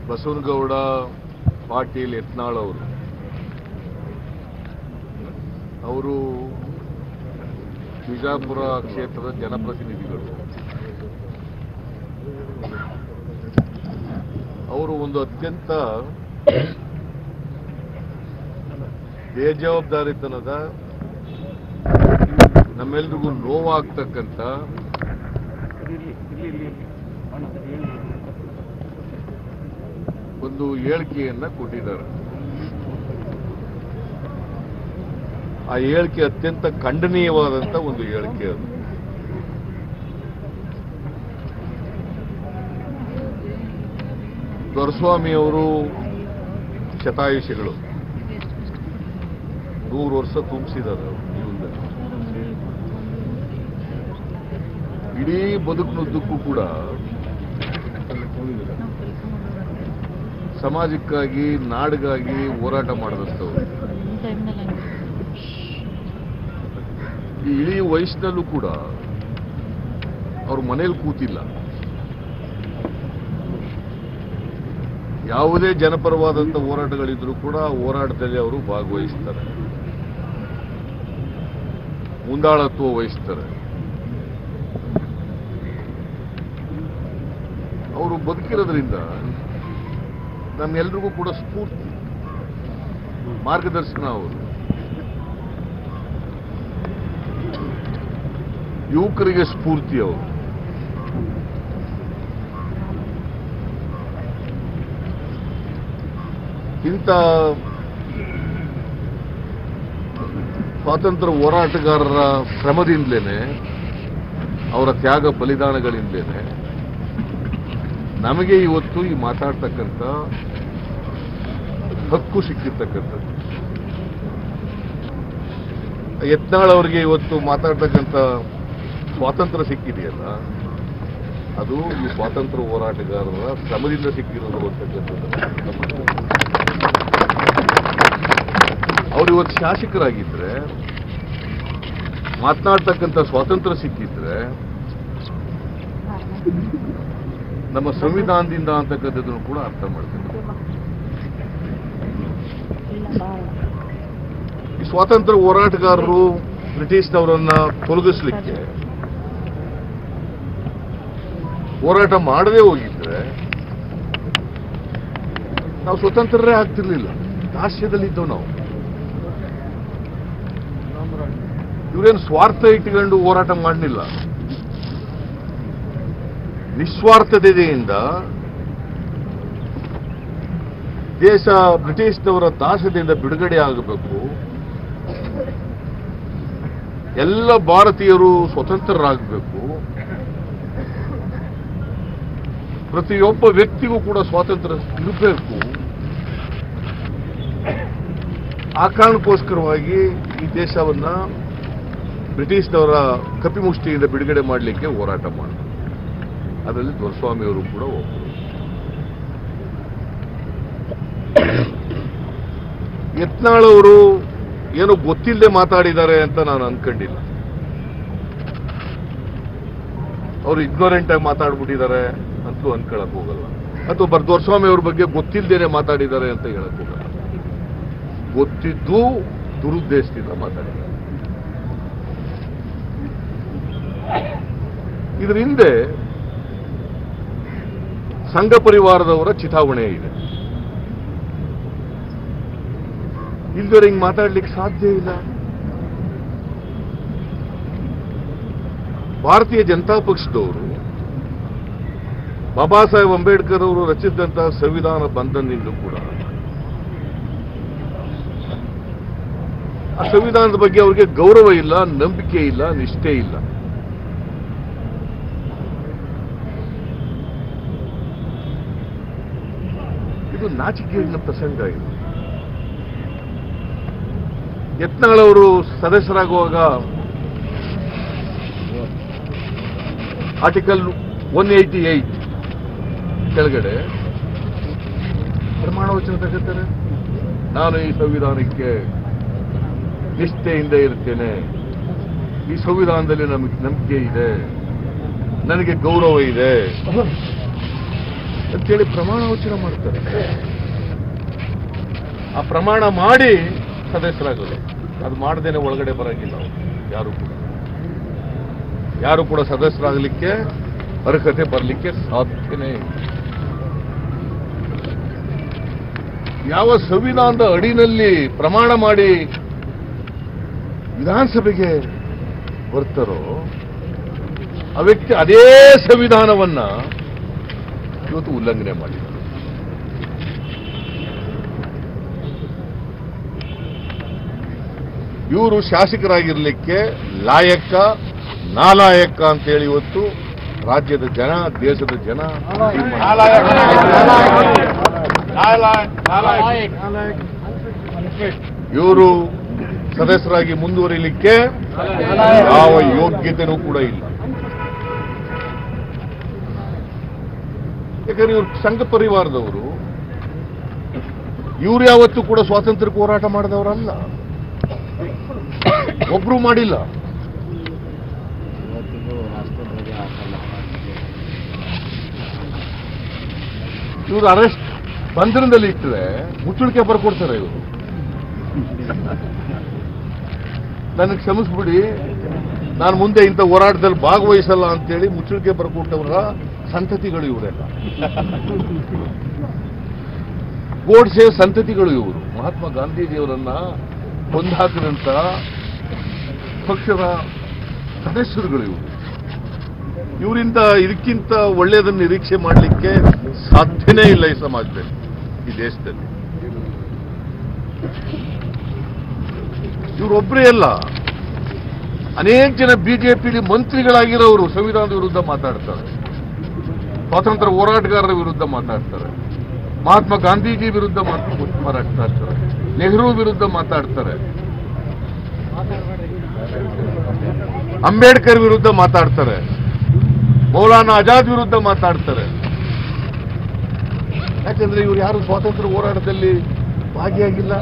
ಬಸವನಗೌಡ ಪಾಟೀಲ್ ಯತ್ನಾಳ್ ಅವರು ಅವರು ಬಿಜಾಪುರ ಕ್ಷೇತ್ರದ ಜನಪ್ರತಿನಿಧಿಗಳು ಅವರು ಒಂದು ಅತ್ಯಂತ ಬೇಜವಾಬ್ದಾರಿತನದ ನಮ್ಮೆಲ್ರಿಗೂ ನೋವಾಗ್ತಕ್ಕಂಥ ಒಂದು ಹೇಳಿಕೆಯನ್ನ ಕೊಟ್ಟಿದ್ದಾರೆ ಆ ಹೇಳಿಕೆ ಅತ್ಯಂತ ಖಂಡನೀಯವಾದಂತ ಒಂದು ಹೇಳಿಕೆ ಅದು ದೊರಸ್ವಾಮಿ ಅವರು ಶತಾಯುಷಿಗಳು ನೂರು ವರ್ಷ ತುಂಬಿಸಿದ್ದಾರೆ ಅವರು ಜೀವನದಲ್ಲಿ ಇಡೀ ಬದುಕಿನುದ್ದಕ್ಕೂ ಕೂಡ ಸಮಾಜಕ್ಕಾಗಿ ನಾಡಿಗಾಗಿ ಹೋರಾಟ ಮಾಡಿದಂಥವ್ರು ಈ ಇಡೀ ವಯಸ್ಸಿನಲ್ಲೂ ಕೂಡ ಅವ್ರ ಮನೇಲಿ ಕೂತಿಲ್ಲ ಯಾವುದೇ ಜನಪರವಾದಂಥ ಹೋರಾಟಗಳಿದ್ರೂ ಕೂಡ ಆ ಹೋರಾಟದಲ್ಲಿ ಅವರು ಭಾಗವಹಿಸ್ತಾರೆ ಮುಂದಾಳತ್ವ ವಹಿಸ್ತಾರೆ ಅವರು ಬದುಕಿರೋದ್ರಿಂದ ನಮ್ಮೆಲ್ರಿಗೂ ಕೂಡ ಸ್ಫೂರ್ತಿ ಮಾರ್ಗದರ್ಶನ ಅವರು ಯುವಕರಿಗೆ ಸ್ಫೂರ್ತಿ ಅವರು ಇಂಥ ಸ್ವಾತಂತ್ರ್ಯ ಹೋರಾಟಗಾರರ ಶ್ರಮದಿಂದಲೇ ಅವರ ತ್ಯಾಗ ಬಲಿದಾನಗಳಿಂದಲೇ ನಮಗೆ ಇವತ್ತು ಈ ಮಾತಾಡ್ತಕ್ಕಂಥ ಹಕ್ಕು ಸಿಕ್ಕಿರ್ತಕ್ಕಂಥದ್ದು ಯತ್ನಾಳ್ ಅವರಿಗೆ ಇವತ್ತು ಮಾತಾಡ್ತಕ್ಕಂಥ ಸ್ವಾತಂತ್ರ್ಯ ಸಿಕ್ಕಿದೆಯಲ್ಲ ಅದು ಈ ಸ್ವಾತಂತ್ರ್ಯ ಹೋರಾಟಗಾರರ ಶ್ರಮದಿಂದ ಸಿಕ್ಕಿರೋದು ಅಂತಕ್ಕಂಥದ್ದು ಅವ್ರು ಇವತ್ತು ಶಾಸಕರಾಗಿದ್ರೆ ಮಾತನಾಡ್ತಕ್ಕಂಥ ಸ್ವಾತಂತ್ರ್ಯ ಸಿಕ್ಕಿದ್ರೆ ನಮ್ಮ ಸಂವಿಧಾನದಿಂದ ಅಂತಕ್ಕಂಥದ್ದನ್ನು ಕೂಡ ಅರ್ಥ ಮಾಡ್ತಾರೆ ಈ ಸ್ವಾತಂತ್ರ್ಯ ಹೋರಾಟಗಾರರು ಬ್ರಿಟಿಷ್ನವರನ್ನ ತೊಲಗಿಸ್ಲಿಕ್ಕೆ ಹೋರಾಟ ಮಾಡದೇ ಹೋಗಿದ್ರೆ ನಾವು ಸ್ವತಂತ್ರರೇ ಆಗ್ತಿರ್ಲಿಲ್ಲ ದಾಸ್ಯದಲ್ಲಿದ್ದವು ನಾವು ಇವರೇನು ಸ್ವಾರ್ಥ ಇಟ್ಕೊಂಡು ಹೋರಾಟ ಮಾಡಲಿಲ್ಲ ನಿಸ್ವಾರ್ಥತೆಯಿಂದ ದೇಶ ಬ್ರಿಟಿಷ್ನವರ ದಾಸದಿಂದ ಬಿಡುಗಡೆ ಆಗಬೇಕು ಎಲ್ಲ ಭಾರತೀಯರು ಸ್ವತಂತ್ರರಾಗಬೇಕು ಪ್ರತಿಯೊಬ್ಬ ವ್ಯಕ್ತಿಗೂ ಕೂಡ ಸ್ವಾತಂತ್ರ್ಯ ಇರಬೇಕು ಆ ಕಾರಣಕ್ಕೋಸ್ಕರವಾಗಿ ಈ ದೇಶವನ್ನ ಬ್ರಿಟಿಷ್ನವರ ಕಪಿಮುಷ್ಟಿಯಿಂದ ಬಿಡುಗಡೆ ಮಾಡಲಿಕ್ಕೆ ಹೋರಾಟ ಮಾಡಿದ್ರು ಅದರಲ್ಲಿ ದೊರಸ್ವಾಮಿ ಅವರು ಕೂಡ ಒಬ್ಬರು ಯತ್ನಾಳ್ ಅವರು ಏನೋ ಗೊತ್ತಿಲ್ಲದೆ ಮಾತಾಡಿದ್ದಾರೆ ಅಂತ ನಾನು ಅನ್ಕೊಂಡಿಲ್ಲ ಅವರು ಇಗ್ನೋರೆಂಟ್ ಆಗಿ ಮಾತಾಡ್ಬಿಟ್ಟಿದ್ದಾರೆ ಅಂತಲೂ ಅನ್ಕೊಳಕ್ ಹೋಗಲ್ಲ ಅಥವಾ ಬರ್ ದೊರಸ್ವಾಮಿ ಅವ್ರ ಬಗ್ಗೆ ಗೊತ್ತಿಲ್ಲದೇನೆ ಮಾತಾಡಿದ್ದಾರೆ ಅಂತ ಹೇಳಕ್ ಹೋಗಲ್ಲ ಗೊತ್ತಿದ್ದು ದುರುದ್ದೇಶದಿಂದ ಮಾತಾಡಿದ್ದಾರೆ ಇದ್ರ ಹಿಂದೆ ಸಂಘ ಪರಿವಾರದವರ ಚಿತಾವಣೆ ಇದೆ ಇಲ್ದವ್ರು ಹಿಂಗ್ ಮಾತಾಡ್ಲಿಕ್ಕೆ ಸಾಧ್ಯ ಇಲ್ಲ ಭಾರತೀಯ ಜನತಾ ಪಕ್ಷದವರು ಬಾಬಾ ಸಾಹೇಬ್ ಅಂಬೇಡ್ಕರ್ ಅವರು ರಚಿಸಿದಂತಹ ಸಂವಿಧಾನ ಬಂಧನದಿಂದ ಕೂಡ ಆ ಸಂವಿಧಾನದ ಬಗ್ಗೆ ಅವರಿಗೆ ಗೌರವ ಇಲ್ಲ ನಂಬಿಕೆ ಇಲ್ಲ ನಿಷ್ಠೆ ಇಲ್ಲ ಇದು ನಾಚಿಕೆಯ ಪ್ರಸಂಗ ಇದು ಯತ್ನಾಳ್ ಅವರು ಸದಸ್ಯರಾಗುವಾಗ ಆರ್ಟಿಕಲ್ ಒನ್ ಏಯ್ಟಿ ಏಯ್ಟ್ ಕೆಳಗಡೆ ಪ್ರಮಾಣ ವಚನ ತಗೋತಾರೆ ನಾನು ಈ ಸಂವಿಧಾನಕ್ಕೆ ನಿಷ್ಠೆಯಿಂದ ಇರ್ತೇನೆ ಈ ಸಂವಿಧಾನದಲ್ಲಿ ನಮಗೆ ನಂಬಿಕೆ ಇದೆ ನನಗೆ ಗೌರವ ಇದೆ ಅಂತೇಳಿ ಪ್ರಮಾಣ ವಚನ ಮಾಡ್ತಾರೆ ಆ ಪ್ರಮಾಣ ಮಾಡಿ ಸದಸ್ಯರಾಗಲ್ಲ ಅದು ಮಾಡದೇನೆ ಒಳಗಡೆ ಬರಂಗಿಲ್ಲ ಅವ್ರು. ಯಾರು ಕೂಡ ಯಾರು ಕೂಡ ಸದಸ್ಯರಾಗಲಿಕ್ಕೆ ಅರ್ಹತೆ ಬರಲಿಕ್ಕೆ ಸಾಧ್ಯನೇ ಇಲ್ಲ ಯಾವ ಸಂವಿಧಾನದ ಅಡಿನಲ್ಲಿ ಪ್ರಮಾಣ ಮಾಡಿ ವಿಧಾನಸಭೆಗೆ ಬರ್ತಾರೋ ಆ ವ್ಯಕ್ತಿ ಅದೇ ಸಂವಿಧಾನವನ್ನ ಇವತ್ತು ಉಲ್ಲಂಘನೆ ಮಾಡಿದ್ದಾರೆ ಇವರು ಶಾಸಕರಾಗಿರ್ಲಿಕ್ಕೆ ಲಾಯಕ್ಕ ನಾಲಾಯಕ್ಕ ಅಂತೇಳಿ ಇವತ್ತು ರಾಜ್ಯದ ಜನ ದೇಶದ ಜನ ಇವರು ಸದಸ್ಯರಾಗಿ ಮುಂದುವರಿಲಿಕ್ಕೆ ಯಾವ ಯೋಗ್ಯತೆನೂ ಕೂಡ ಇಲ್ಲ ಯಾಕಂದ್ರೆ ಇವರು ಸಂಘ ಪರಿವಾರದವರು ಇವ್ರು ಯಾವತ್ತೂ ಕೂಡ ಸ್ವಾತಂತ್ರ್ಯ ಹೋರಾಟ ಮಾಡಿದವರಲ್ಲ ಒಬ್ರು ಮಾಡಿಲ್ಲ ಇವರು ಅರೆಸ್ಟ್ ಬಂಧನದಲ್ಲಿ ಇಟ್ಟರೆ ಮುಚ್ಚಳಿಕೆ ಬರ್ಕೊಡ್ತಾರೆ ಇವರು ನನಗೆ ಕ್ಷಮಿಸ್ಬಿಡಿ ನಾನು ಮುಂದೆ ಇಂಥ ಹೋರಾಟದಲ್ಲಿ ಭಾಗವಹಿಸಲ್ಲ ಅಂತೇಳಿ ಮುಚ್ಚಳಿಕೆ ಬರ್ಕೊಟ್ಟವರ ಸಂತತಿಗಳು ಇವರೆಲ್ಲ ಗೋಡ್ಸೆ ಸಂತತಿಗಳು ಇವರು ಮಹಾತ್ಮ ಗಾಂಧೀಜಿಯವರನ್ನ ಕೊಂದಾಕಿದಂತ ಪಕ್ಷದ ಸದಸ್ಯರುಗಳು ಇವರು ಇವರಿಂದ ಇದಕ್ಕಿಂತ ಒಳ್ಳೆಯದನ್ನು ನಿರೀಕ್ಷೆ ಮಾಡಲಿಕ್ಕೆ ಸಾಧ್ಯನೇ ಇಲ್ಲ ಈ ಸಮಾಜದಲ್ಲಿ ಈ ದೇಶದಲ್ಲಿ ಇವರೊಬ್ಬರೇ ಅಲ್ಲ ಅನೇಕ ಜನ ಬಿಜೆಪಿಲಿ ಮಂತ್ರಿಗಳಾಗಿರೋರು ಸಂವಿಧಾನದ ವಿರುದ್ಧ ಮಾತಾಡ್ತಾರೆ ಸ್ವಾತಂತ್ರ್ಯ ಹೋರಾಟಗಾರರ ವಿರುದ್ಧ ಮಾತಾಡ್ತಾರೆ ಮಹಾತ್ಮ ಗಾಂಧೀಜಿ ವಿರುದ್ಧ ಮಾತ್- ಮಾತಾಡ್ತಾ ಇರ್ತಾರೆ ನೆಹರು ವಿರುದ್ಧ ಮಾತಾಡ್ತಾರೆ ಅಂಬೇಡ್ಕರ್ ವಿರುದ್ಧ ಮಾತಾಡ್ತಾರೆ ಮೌಲಾನಾ ಆಜಾದ್ ವಿರುದ್ಧ ಮಾತಾಡ್ತಾರೆ ಯಾಕಂದ್ರೆ ಇವರು ಯಾರು ಸ್ವಾತಂತ್ರ್ಯ ಹೋರಾಟದಲ್ಲಿ ಭಾಗಿಯಾಗಿಲ್ಲ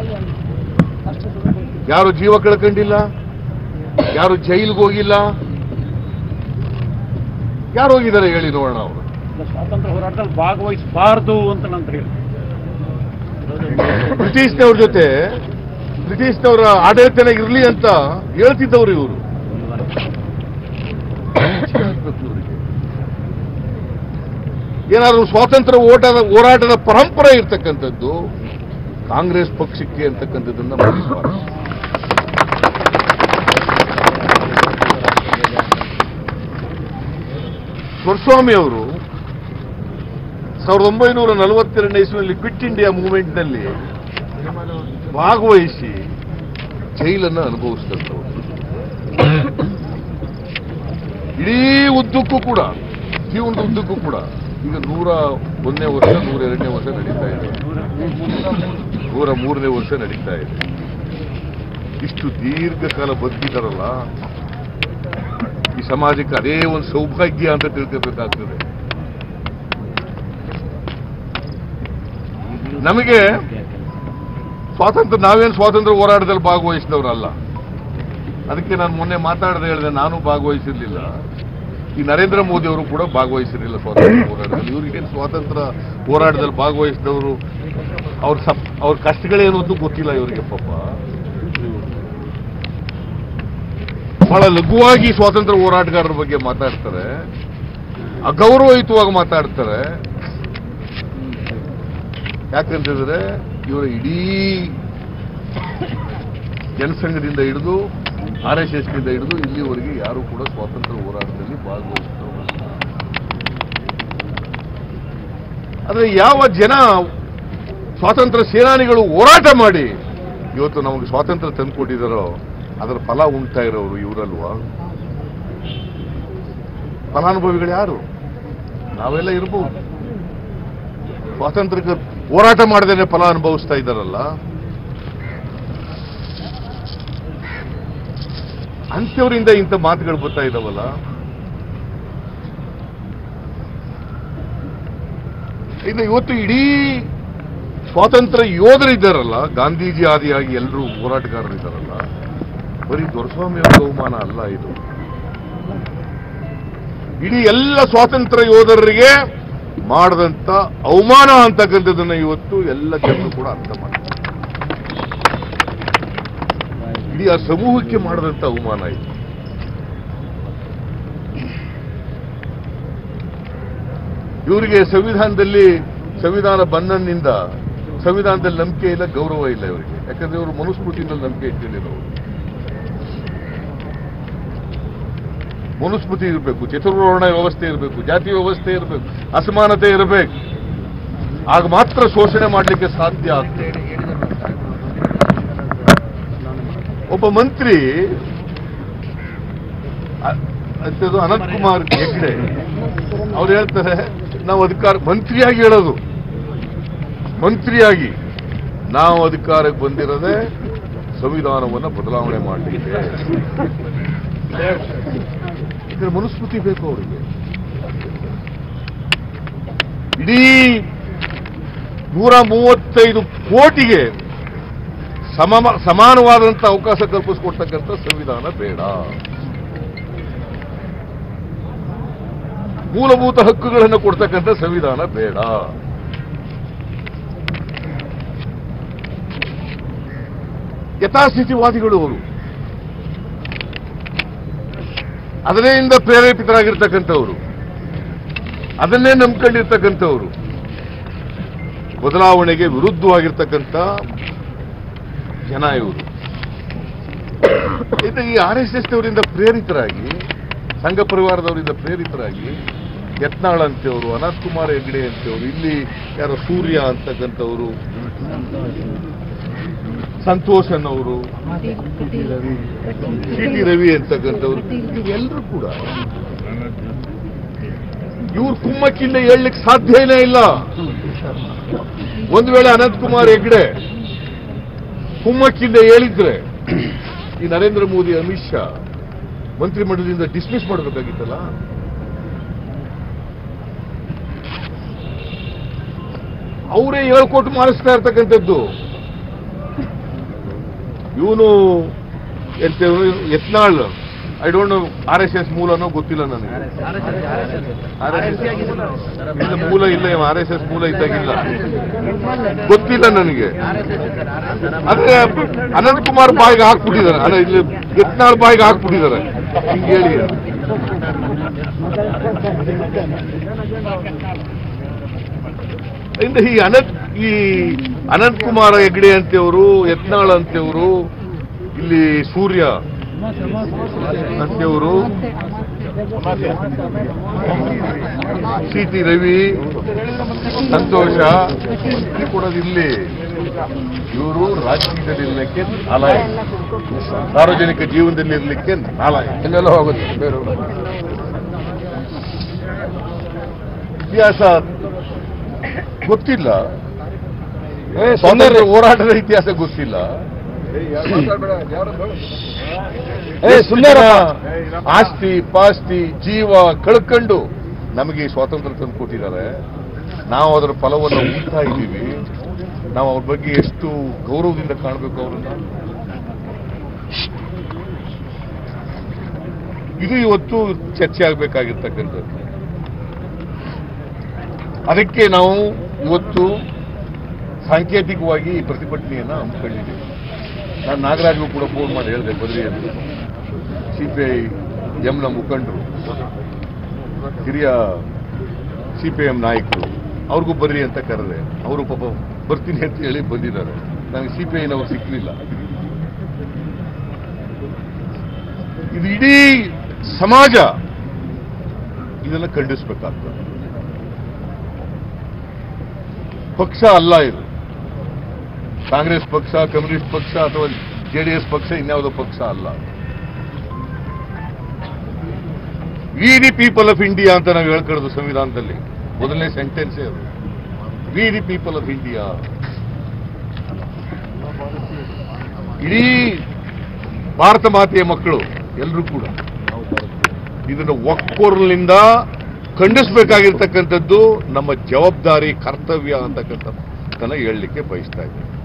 ಯಾರು ಜೀವ ಕಳ್ಕೊಂಡಿಲ್ಲ ಯಾರು ಜೈಲ್ಗೆ ಹೋಗಿಲ್ಲ ಯಾರು ಹೋಗಿದ್ದಾರೆ ಹೇಳಿ ನೋಡೋಣ ಅವರು ಸ್ವಾತಂತ್ರ್ಯ ಹೋರಾಟದಲ್ಲಿ ಭಾಗವಹಿಸಬಾರದು ಅಂತ ನಂತರ ಹೇಳಿ ಬ್ರಿಟಿಷ್ನವ್ರ ಜೊತೆ ಬ್ರಿಟಿಷ್ನವರ ಆಡಳಿತನೇ ಇರಲಿ ಅಂತ ಹೇಳ್ತಿದ್ದವರು ಇವರು ಏನಾದ್ರು ಸ್ವಾತಂತ್ರ್ಯ ಓಟದ ಹೋರಾಟದ ಪರಂಪರೆ ಇರ್ತಕ್ಕಂಥದ್ದು ಕಾಂಗ್ರೆಸ್ ಪಕ್ಷಕ್ಕೆ ಅಂತಕ್ಕಂಥದ್ದನ್ನ ಮರೆಸಬಾರದು ಸ್ವಾಮಿ ಅವರು ಸಾವಿರದ ಒಂಬೈನೂರ ನಲವತ್ತೆರಡನೇ ಇಸ್ವಿನಲ್ಲಿ ಕ್ವಿಟ್ ಇಂಡಿಯಾ ಮೂವ್ಮೆಂಟ್ನಲ್ಲಿ ಭಾಗವಹಿಸಿ ಜೈಲನ್ನು ಅನುಭವಿಸಿದಂಥವ್ರು ಇಡೀ ಉದ್ದಕ್ಕೂ ಕೂಡ ಜೀವನದ ಉದ್ದಕ್ಕೂ ಕೂಡ ಈಗ ನೂರ ಒಂದನೇ ವರ್ಷ ನೂರ ಎರಡನೇ ವರ್ಷ ನಡೀತಾ ಇದೆ ನೂರ ಮೂರನೇ ವರ್ಷ ನಡೀತಾ ಇದೆ ಇಷ್ಟು ದೀರ್ಘಕಾಲ ಬದುಕಿದಾರಲ್ಲ ಈ ಸಮಾಜಕ್ಕೆ ಅದೇ ಒಂದು ಸೌಭಾಗ್ಯ ಅಂತ ತಿಳ್ಕೋಬೇಕಾಗ್ತದೆ ನಮಗೆ ಸ್ವಾತಂತ್ರ್ಯ ನಾವೇನು ಸ್ವಾತಂತ್ರ್ಯ ಹೋರಾಟದಲ್ಲಿ ಭಾಗವಹಿಸಿದವರಲ್ಲ ಅದಕ್ಕೆ ನಾನು ಮೊನ್ನೆ ಮಾತಾಡದೆ ಹೇಳಿದೆ ನಾನು ಭಾಗವಹಿಸಿರ್ಲಿಲ್ಲ ಈ ನರೇಂದ್ರ ಮೋದಿ ಅವರು ಕೂಡ ಭಾಗವಹಿಸಿರಲಿಲ್ಲ ಸ್ವಾತಂತ್ರ್ಯ ಹೋರಾಟದಲ್ಲಿ ಇವ್ರಿಗೇನು ಸ್ವಾತಂತ್ರ್ಯ ಹೋರಾಟದಲ್ಲಿ ಭಾಗವಹಿಸಿದವರು ಅವ್ರ ಸಪ್ ಅವ್ರ ಕಷ್ಟಗಳೇನು ಅಂತ ಗೊತ್ತಿಲ್ಲ ಇವರಿಗೆ ಪಾಪ ಬಹಳ ಲಘುವಾಗಿ ಸ್ವಾತಂತ್ರ್ಯ ಹೋರಾಟಗಾರರ ಬಗ್ಗೆ ಮಾತಾಡ್ತಾರೆ ಅಗೌರವಯುತವಾಗಿ ಮಾತಾಡ್ತಾರೆ ಯಾಕಂತಂದ್ರೆ ಇವರ ಇಡೀ ಜನಸಂಘದಿಂದ ಹಿಡಿದು ಆರ್ ಎಸ್ ಎಸ್ನಿಂದ ಹಿಡಿದು ಇಲ್ಲಿವರೆಗೆ ಯಾರು ಕೂಡ ಸ್ವಾತಂತ್ರ್ಯ ಹೋರಾಟದಲ್ಲಿ ಭಾಗವಹಿಸಿದವರು ಆದರೆ ಯಾವ ಜನ ಸ್ವಾತಂತ್ರ್ಯ ಸೇನಾನಿಗಳು ಹೋರಾಟ ಮಾಡಿ ಇವತ್ತು ನಮಗೆ ಸ್ವಾತಂತ್ರ್ಯ ತಂದುಕೊಟ್ಟಿದ್ದಾರೋ ಅದರ ಫಲ ಉಂಟಾ ಇರೋರು ಇವರಲ್ವಾ ಫಲಾನುಭವಿಗಳು ಯಾರು ನಾವೆಲ್ಲ ಇರಬಹುದು ಸ್ವಾತಂತ್ರ್ಯಕ್ಕೆ ಹೋರಾಟ ಮಾಡದೇನೆ ಫಲ ಅನುಭವಿಸ್ತಾ ಇದ್ದಾರಲ್ಲ ಅಂಥವರಿಂದ ಇಂಥ ಮಾತುಗಳು ಬರ್ತಾ ಇದಾವಲ್ಲ ಇನ್ನು ಇವತ್ತು ಇಡೀ ಸ್ವಾತಂತ್ರ್ಯ ಯೋಧರಿದ್ದಾರಲ್ಲ ಗಾಂಧೀಜಿ ಆದಿಯಾಗಿ ಎಲ್ಲರೂ ಹೋರಾಟಗಾರರಿದ್ದಾರಲ್ಲ ಬರೀ ದೊರೆಸ್ವಾಮಿ ಅವರ ಬಹುಮಾನ ಅಲ್ಲ ಇದು ಇಡೀ ಎಲ್ಲ ಸ್ವಾತಂತ್ರ್ಯ ಯೋಧರಿಗೆ ಮಾಡದಂತ ಅವಮಾನ ಅಂತಕ್ಕಂಥದ್ದನ್ನ ಇವತ್ತು ಎಲ್ಲ ಜನರು ಕೂಡ ಅರ್ಥ ಮಾಡ್ತಾರೆ ಇಡೀ ಆ ಸಮೂಹಕ್ಕೆ ಮಾಡದಂತ ಅವಮಾನ ಇದು ಇವರಿಗೆ ಸಂವಿಧಾನದಲ್ಲಿ ಸಂವಿಧಾನ ಬಂಧನಿಂದ ಸಂವಿಧಾನದಲ್ಲಿ ನಂಬಿಕೆ ಇಲ್ಲ ಗೌರವ ಇಲ್ಲ ಇವರಿಗೆ ಯಾಕಂದ್ರೆ ಇವರು ಮನುಸ್ಮೃತಿನಲ್ಲಿ ನಂಬಿಕೆ ಇಟ್ಟಿರೋರು ಮನುಸ್ಮೃತಿ ಇರಬೇಕು ಚತುರ್ವರ್ಣ ವ್ಯವಸ್ಥೆ ಇರಬೇಕು ಜಾತಿ ವ್ಯವಸ್ಥೆ ಇರಬೇಕು ಅಸಮಾನತೆ ಇರಬೇಕು ಆಗ ಮಾತ್ರ ಶೋಷಣೆ ಮಾಡಲಿಕ್ಕೆ ಸಾಧ್ಯ ಆಗ್ತದೆ ಒಬ್ಬ ಮಂತ್ರಿ ಅ- ಅಂಥದ್ದು ಅನಂತ್ ಕುಮಾರ್ ಹೆಗ್ಡೆ ಅವ್ರು ಹೇಳ್ತಾರೆ ನಾವು ಅಧಿಕಾರ ಮಂತ್ರಿಯಾಗಿ ಹೇಳೋದು ಮಂತ್ರಿಯಾಗಿ ನಾವು ಅಧಿಕಾರಕ್ಕೆ ಬಂದಿರೋದೇ ಸಂವಿಧಾನವನ್ನು ಬದಲಾವಣೆ ಮಾಡಲಿಕ್ಕೆ ಯಾಕಂದ್ರೆ ಮನುಸ್ಮೃತಿ ಬೇಕು ಅವರಿಗೆ ಇಡೀ ನೂರ ಮೂವತ್ತೈದು ಕೋಟಿಗೆ ಸಮ ಸಮಾನವಾದಂಥ ಅವಕಾಶ ಕಲ್ಪಿಸಿಕೊಡ್ತಕ್ಕಂಥ ಸಂವಿಧಾನ ಬೇಡ ಮೂಲಭೂತ ಹಕ್ಕುಗಳನ್ನು ಕೊಡ್ತಕ್ಕಂಥ ಸಂವಿಧಾನ ಬೇಡ ಯಥಾಸ್ಥಿತಿವಾದಿಗಳು ಅವರು ಅದರಿಂದ ಪ್ರೇರೇಪಿತರಾಗಿರ್ತಕ್ಕಂಥವ್ರು ಅದನ್ನೇ ನಂಬ್ಕೊಂಡಿರ್ತಕ್ಕಂಥವ್ರು ಬದಲಾವಣೆಗೆ ವಿರುದ್ಧವಾಗಿರ್ತಕ್ಕಂಥ ಜನ ಇವರು ಇದು ಈ ಆರ್ ಎಸ್ ಎಸ್ ಅವರಿಂದ ಪ್ರೇರಿತರಾಗಿ ಸಂಘ ಪರಿವಾರದವರಿಂದ ಪ್ರೇರಿತರಾಗಿ ಯತ್ನಾಳ್ ಅಂತೇವರು ಅನಂತ್ ಕುಮಾರ್ ಹೆಗ್ಡೆ ಅಂತೇವರು ಇಲ್ಲಿ ಯಾರೋ ಸೂರ್ಯ ಅಂತಕ್ಕಂಥವ್ರು ಸಂತೋಷ್ ಅನ್ನೋರು ಸಿ ಟಿ ರವಿ ಅಂತಕ್ಕಂಥವ್ರು ಇವೆಲ್ಲರೂ ಕೂಡ ಇವ್ರು ಕುಮ್ಮಕ್ಕಿಲ್ಲ ಹೇಳಲಿಕ್ಕೆ ಸಾಧ್ಯನೇ ಇಲ್ಲ ಒಂದು ವೇಳೆ ಅನಂತ್ ಕುಮಾರ್ ಹೆಗ್ಡೆ ಕುಮ್ಮಕ್ಕಿಂದ ಹೇಳಿದ್ರೆ ಈ ನರೇಂದ್ರ ಮೋದಿ ಅಮಿತ್ ಶಾ ಮಂತ್ರಿಮಂಡಲದಿಂದ ಡಿಸ್ಮಿಸ್ ಮಾಡಬೇಕಾಗಿತ್ತಲ್ಲ ಅವರೇ ಹೇಳ್ಕೊಟ್ಟು ಮಾಡಿಸ್ತಾ ಇರ್ತಕ್ಕಂಥದ್ದು ಇವನು ಎಂತ Yatnal I don't know R S S ಮೂಲನೋ ಗೊತ್ತಿಲ್ಲ ನನಗೆ ಆರ್ ಎಸ್ ಎಸ್ ಮೂಲ ಇಲ್ಲ ಆರ್ ಎಸ್ ಎಸ್ ಮೂಲ ಇದ್ದಾಗಿಲ್ಲ ಗೊತ್ತಿಲ್ಲ ನನಗೆ ಆದ್ರೆ ಅನಂತ್ ಕುಮಾರ್ ಬಾಯಿಗೆ ಹಾಕ್ಬಿಟ್ಟಿದ್ದಾರೆ ಅಲ್ಲ ಇಲ್ಲಿ ಯತ್ನಾಳ್ ಬಾಯಿಗೆ ಹಾಕ್ಬಿಟ್ಟಿದ್ದಾರೆ ಹಿಂಗೆ ಹೇಳಿ ಇಂದ ಈ ಅನಂತ್ ಈ ಅನಂತ್ ಕುಮಾರ್ ಹೆಗ್ಡೆ ಅಂತೇವರು ಯತ್ನಾಳ್ ಅಂತೇವರು ಇಲ್ಲಿ ಸೂರ್ಯ ಅಂತೇವರು ಸಿ ಟಿ ರವಿ ಸಂತೋಷ ಮಂತ್ರಿ ಕೊಡೋದು ಇಲ್ಲಿ ಇವರು ರಾಜಕೀಯದಲ್ಲಿ ಇರ್ಲಿಕ್ಕೆ ನಾಲಾಯಕ ಸಾರ್ವಜನಿಕ ಜೀವನದಲ್ಲಿ ಇರ್ಲಿಕ್ಕೆ ನಾಲಾಯಕ ಎಲ್ಲೆಲ್ಲ ಹೋಗುತ್ತೆ ಬೇರೆಯವರು ಇತಿಹಾಸ ಗೊತ್ತಿಲ್ಲ ಸ್ವಾತಂತ್ರ್ಯ ಹೋರಾಟದ ಇತಿಹಾಸ ಗೊತ್ತಿಲ್ಲ ಏ, ಸುಂದರ. ಆಸ್ತಿ ಪಾಸ್ತಿ ಜೀವ ಕಳ್ಕೊಂಡು ನಮಗೆ ಈ ಸ್ವಾತಂತ್ರ್ಯ ತಂದು ಕೊಟ್ಟಿದ್ದಾರೆ ನಾವು ಅದರ ಫಲವನ್ನು ಉಂಟಾ ಇದ್ದೀವಿ ನಾವು ಅವ್ರ ಬಗ್ಗೆ ಎಷ್ಟು ಗೌರವದಿಂದ ಕಾಣಬೇಕು ಅವರನ್ನ ಇದು ಇವತ್ತು ಚರ್ಚೆ ಆಗಬೇಕಾಗಿರ್ತಕ್ಕಂಥದ್ದು ಅದಕ್ಕೆ ನಾವು ಇವತ್ತು ಸಾಂಕೇತಿಕವಾಗಿ ಈ ಪ್ರತಿಭಟನೆಯನ್ನು ಹಮ್ಮಿಕೊಂಡಿದ್ದೀವಿ ನಾನು ನಾಗರಾಜ್ಗೂ ಕೂಡ ಫೋನ್ ಮಾಡಿ ಹೇಳಿದೆ ಬದ್ರಿ ಅಂತ ಸಿಪಿಐ ಎಂನ ಮುಖಂಡರು ಹಿರಿಯ ಸಿಪಿಎಂ ನಾಯಕರು ಅವ್ರಿಗೂ ಬರ್ರಿ ಅಂತ ಕರೆದೆ ಅವರು ಪಾಪ ಬರ್ತೀನಿ ಅಂತ ಹೇಳಿ ಬಂದಿದ್ದಾರೆ ನನಗೆ ಸಿಪಿಐನವ್ರು ಸಿಕ್ಕಲಿಲ್ಲ ಇದು ಇಡೀ ಸಮಾಜ ಇದನ್ನು ಖಂಡಿಸಬೇಕಾಗ್ತದೆ ಪಕ್ಷ ಅಲ್ಲ ಇದು ಕಾಂಗ್ರೆಸ್ ಪಕ್ಷ ಕಮ್ಯುನಿಸ್ಟ್ ಪಕ್ಷ ಅಥವಾ ಜೆಡಿಎಸ್ ಪಕ್ಷ ಇನ್ಯಾವುದೋ ಪಕ್ಷ ಅಲ್ಲ we the people of India ಅಂತ ನಾವು ಹೇಳ್ಕೊಳ್ಳೋದು ಸಂವಿಧಾನದಲ್ಲಿ ಮೊದಲನೇ ಸೆಂಟೆನ್ಸೇ ಅದು we the people of India ಇಡೀ ಭಾರತ ಮಾತೆಯ ಮಕ್ಕಳು ಎಲ್ಲರೂ ಕೂಡ ಇದನ್ನು ಒಕ್ಕೊರಲಿನಿಂದ ಖಂಡಿಸಬೇಕಾಗಿರ್ತಕ್ಕಂಥದ್ದು ನಮ್ಮ ಜವಾಬ್ದಾರಿ ಕರ್ತವ್ಯ ಅಂತಕ್ಕಂಥದ್ದನ್ನ ಹೇಳಲಿಕ್ಕೆ ಬಯಸ್ತಾ ಇದ್ದೀನಿ